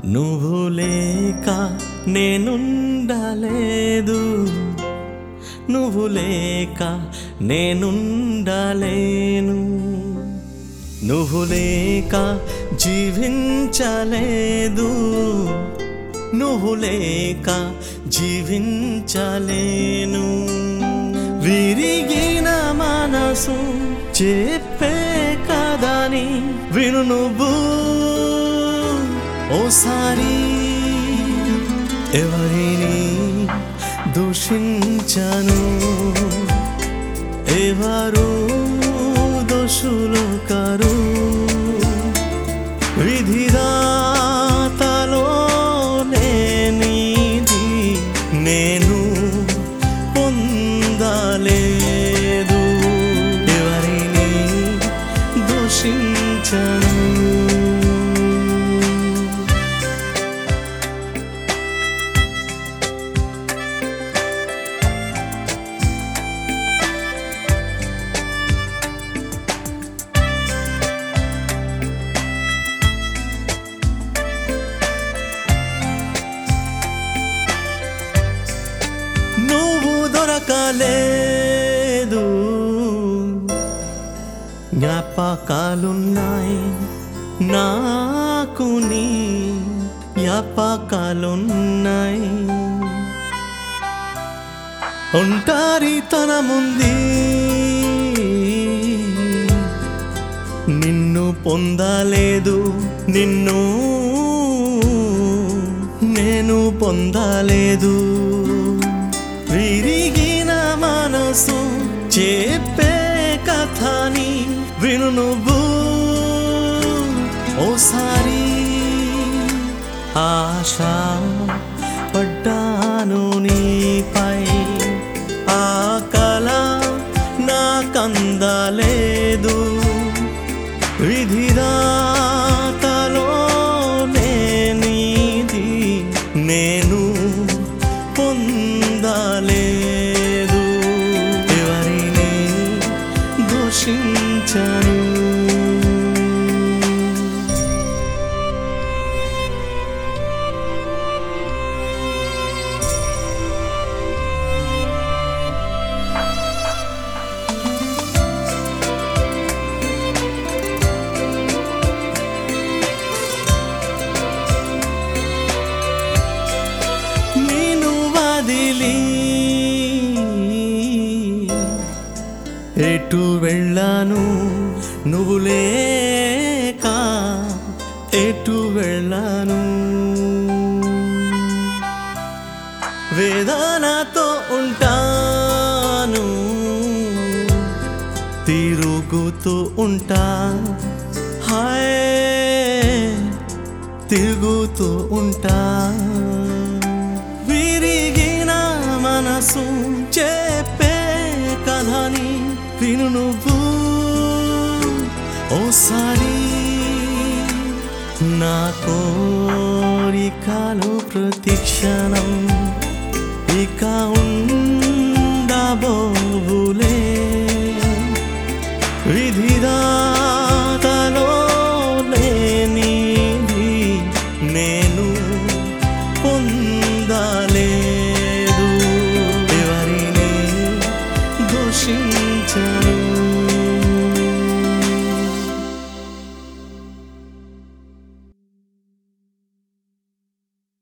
నువ్వు లేక నేనుండలేదు నువ్వు లేక నేనుండలేను నువ్వు లేక జీవించలేదు నువ్వు లేక జీవించలేను విరిగిన మనసు చెప్పే కదని విను నువ్వు ఓసారి ఎవరిని దూషించను ఎవరు దోషులు కరు విధిరాతలో నేనిది నేను పొందలేదు ఎవరిని దూషించను నువ్వు దొరకలేదు జ్ఞాపకాలున్నాయి నాకు నీ జ్ఞాపకాలున్నాయి ఒంటారితనముంది నిన్ను పొందలేదు నిన్ను నేను పొందలేదు విరిగిన మనసు చెప్పే కథని విను నువ్వు ఓసారి ఆశ పడ్డాను నీపై ఆ కళ నాకందలేదు విధిరాతలో నేనిది నేను పొందలేదు ఎవరిని దూషించను నేను వదిలి ఎటు వెళ్ళాను నువ్వు లేక ఎటు వెళ్ళాను వేదనతో ఉంటాను తిరుగుతూ ఉంటా హాయ్ తిరుగుతూ ఉంటా విరిగిన మనసు చెప్పే కథని విను నువ్వు ఓసారి నా కోరికలు ప్రతిక్షణం ఇక ఉండబోవులే విధిరా